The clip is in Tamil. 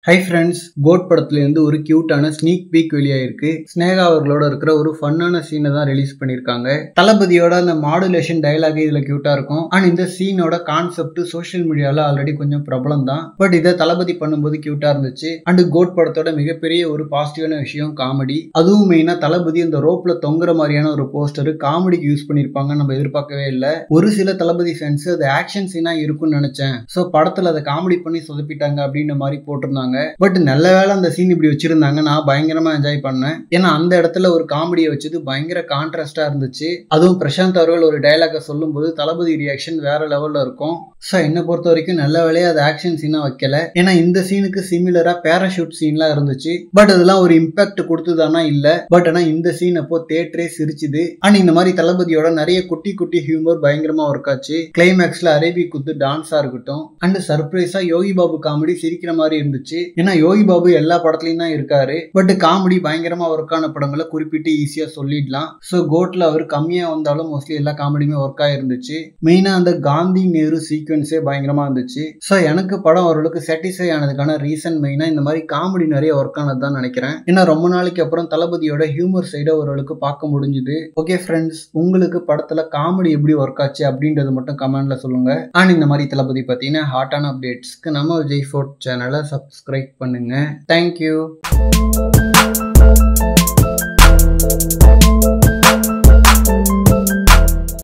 ஹை ஃப்ரெண்ட்ஸ் கோட் படத்துல இருந்து ஒரு கியூட்டான ஸ்னீக் பீக் வெளியாயிருக்கு ஸ்னேகா அவர்களோட இருக்கிற ஒரு ஃபன்னான சீனை தான் ரிலீஸ் பண்ணிருக்காங்க தளபதியோட அந்த மாடுலேஷன் டயலாக் இதுல கியூட்டா இருக்கும் அண்ட் இந்த சீனோட கான்செப்ட் சோஷியல் மீடியால ஆல்ரெடி கொஞ்சம் பிரபலம் தான் பட் இதை தளபதி பண்ணும்போது கியூட்டா இருந்துச்சு அண்ட் கோட் படத்தோட மிகப்பெரிய ஒரு பாசிட்டிவான விஷயம் காமெடி அதுவும் மெயினா தளபதி இந்த ரோப்ல தொங்குற மாதிரியான ஒரு போஸ்டர் காமெடிக்கு யூஸ் பண்ணிருப்பாங்க நம்ம எதிர்பார்க்கவே இல்லை ஒரு சில தளபதி ஃபேன்ஸ் அது ஆக்ஷன் சீனா இருக்கும்னு நினைச்சேன் ஸோ படத்துல அதை காமெடி பண்ணி சொதப்பிட்டாங்க அப்படின்ற மாதிரி போட்டிருந்தாங்க பட் நல்ல வேளை அந்த சீன் இப்படி வச்சிருந்தாங்க நான் பயங்கரமா என்ஜாய் பண்ணேன் ஏன்னா அந்த இடத்துல ஒரு காமெடியை வச்சது பயங்கர கான்ட்ராஸ்டா இருந்துச்சு அதுவும் பிரசாந்த் அவர்கள் ஒரு டைலாக சொல்லும்போது தளபதி ரியாக்ஷன் வேற லெவல்ல இருக்கும் ஸோ என்னை பொறுத்த வரைக்கும் நல்ல வேலையா அது ஆக்ஷன் சீனா வைக்கல ஏன்னா இந்த சீனுக்கு சிமிலரா பேராஷூட் சீன்லாம் இருந்துச்சு பட் அதெல்லாம் ஒரு இம்பாக்ட் கொடுத்துதானா இல்ல பட் ஆனா இந்த சீன் அப்போ தேட்டரே சிரிச்சுது அண்ட் இந்த மாதிரி தளபதியோட நிறைய குட்டி குட்டி ஹியூமர் பயங்கரமா ஒர்க் ஆச்சு கிளைமேக்ஸ்ல அரேபி குத்து டான்ஸா இருக்கட்டும் அண்ட் சர்ப்ரைஸா யோகி பாபு காமெடி சிரிக்கிற மாதிரி இருந்துச்சு ஏன்னா யோகி பாபு எல்லா படத்துலயும் தான் இருக்காரு பட் காமெடி பயங்கரமா ஒர்க் ஆன படங்களை குறிப்பிட்டு ஈஸியா சொல்லிடலாம் ஸோ கோட்ல அவர் கம்மியா வந்தாலும் மோஸ்ட்லி எல்லா காமெடியுமே ஒர்க் ஆயிருந்துச்சு மெயினா அந்த காந்தி நேரு சீக்வன்ஸே பயங்கரமா இருந்துச்சு ஸோ எனக்கு படம் ஓரளவுக்கு சாட்டிஸ்ஃபை ஆனதுக்கான ரீசன் மெயினா இந்த மாதிரி காமெடி நிறைய ஒர்க் ஆனது தான் நினைக்கிறேன் ஏன்னா ரொம்ப நாளைக்கு அப்புறம் தளபதியோட ஹியூமர் சைடை ஓரளவுக்கு பார்க்க முடிஞ்சுது ஓகே ஃப்ரெண்ட்ஸ் உங்களுக்கு படத்துல காமெடி எப்படி ஒர்க் ஆச்சு அப்படின்றது மட்டும் கமெண்ட்ல சொல்லுங்க அண்ட் இந்த மாதிரி தளபதி பார்த்தீங்கன்னா ஹாட்டான அப்டேட்ஸ்க்கு நம்ம விஜய் ஃபோர்ட் சேனலை சப்ஸ்கிரைப் பண்ணுங்க தேங்க்யூ